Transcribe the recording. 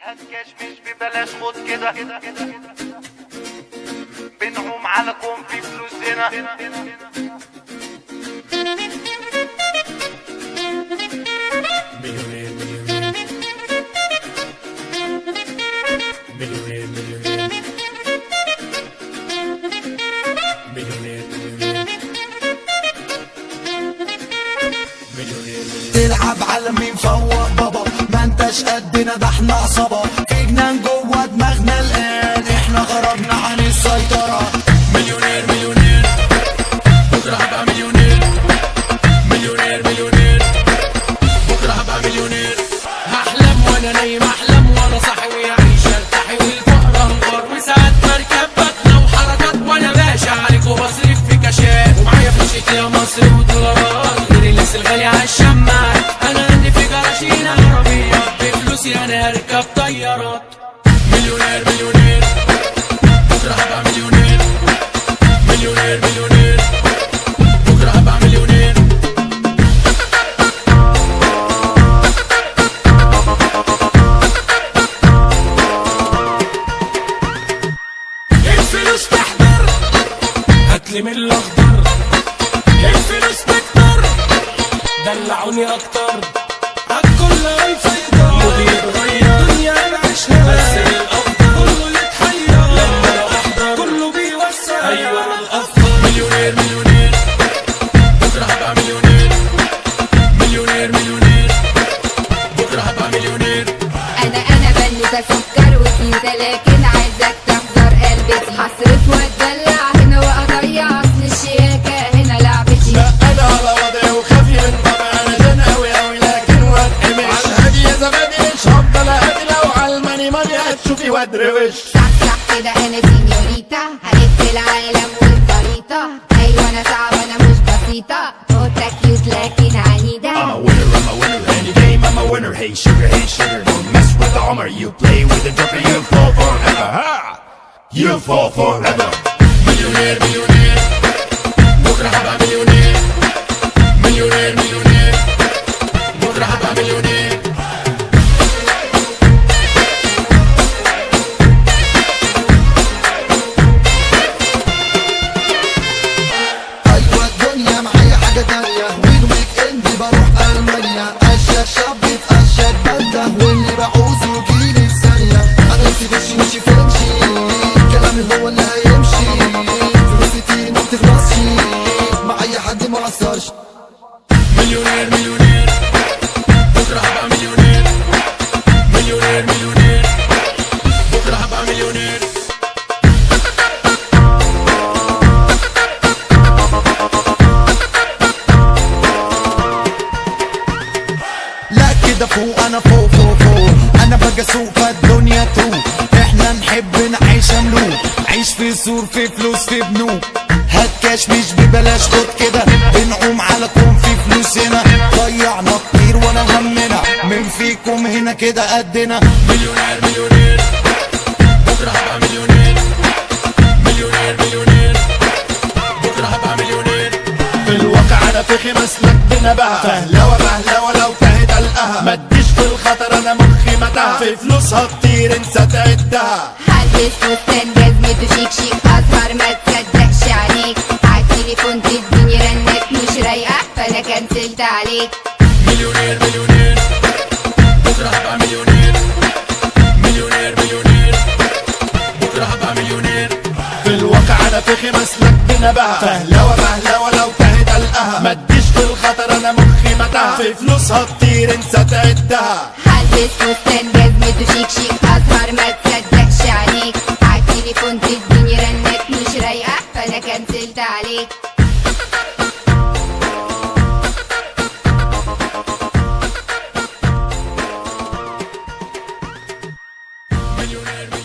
هتكاش مش ببلاش خد كده بنعوم على كون في فلوس هنا مليونير مليونير مليونير مليونير مليونير مليونير مليونير تلعب على مين فوق بابا ما انتش قدنا ده احنا عصابة في جنان جوه دماغنا الآن احنا غربنا عن السيطرة مليونير مليونير بكره هبقى مليونير مليونير مليونير بكره هبقى مليونير هحلم وانا نايم احلم وانا صاحي ويعيش ارتاحي والفقر انهار وساعات بركب بطنة وحركات وانا باشا عليك وبصرف في كاشات ومعايا فلوس يا مصر ودولارات غير اللبس الغالي على الشماعات انا عندي في جراشين عربيات بفلوسي انا هركب طيارات مليونير مليونير بكره هبقى مليونير مليونير مليونير بكره هبقى مليونير الفلوس تحضر هاتلي من الاخضر الفلوس تكتر دلعوني اكتر الكل هيفيضر مودي يتغير دنيا نعيشها بس الافضل كله يتحير لما انا احضر كله بيوسع ايوه انا الافضل مليونير مليونير بكره هبقى مليونير مليونير مليونير بكره هبقى مليونير انا انا بنوتة سكر وكيوتة لكن عايزك تحضر قلبي هصرف واتدلع هنا واضيع اصل الشياكة هنا لعبتي لا انا على وضعي وخافي من طبعي انا جن اوي اوي لكن واتقمش على الهادي يا زبادي مش هفضل اهدي لو على الماني ماني هتشوفي وادروش صح صح كده انا سينيوريتا هلف العالم والخريطة ايوه انا صعبة انا مش بسيطة قطة كيوت لكن I'm a عنيدة winner, I'm a winner. Any game, I'm a winner. Hey sugar, hey sugar. Don't mess with the armor. You play with the joker, you fall forever. Ha! You fall forever. مليونير مليونير بكره هبقى مليونير مليونير مليونير بكره هبقى مليونير ايوه الدنيا معايا حاجة تانية والويك اند بروح المانيا اشيك شاب في اشيك بلدة واللي بعوزه يجيلي في ثانية انا نفسي بشي مشي فنشي كلامي هو اللي هيمشي فلوسي كتير ما بتخلصش مع اي حد ما اثرش مليونير مليونير بكره هبقى مليونير مليونير مليونير بكره هبقى مليونير لا كده فوق انا فوق فوق فوق انا بقى اسوق فالدنيا تروق احنا نحب نعيش ملوك عيش في سور في فلوس في بنوك هات كاش مش ببلاش خد كده بنعوم على كون في فلوس هنا ضيعنا كتير ولا همنا من فيكم هنا كده قدنا مليونير مليونير بكره هبقى مليونير مليونير مليونير بكره هبقى مليونير في الواقع انا في خمس لك بنبهة فهلوة مهلوة لو تهت القها ما تجيش في الخطر انا مخي متاهة في فلوسها كتير انسى تعدها هلبس فستان جزمته شيك شيك اظهر ما تصدقش عليك عالتليفون تديني رنات مش رايقة فانا كنسلت عليك مليونير مليونير بكره هبقى مليونير مليونير مليونير بكره هبقى مليونير في الواقع انا في خمس لك بنبهة فهلوة مهلوة لو تهت القها ما تجيش في الخطر انا مخي متاهة في فلوسها كتير انسى تعدها هلبس فستان جزمته شيك شيك اظهر ما تصدقش عليك عالتليفون تديني رنات مش رايقة فانا كنسلت عليك مليونير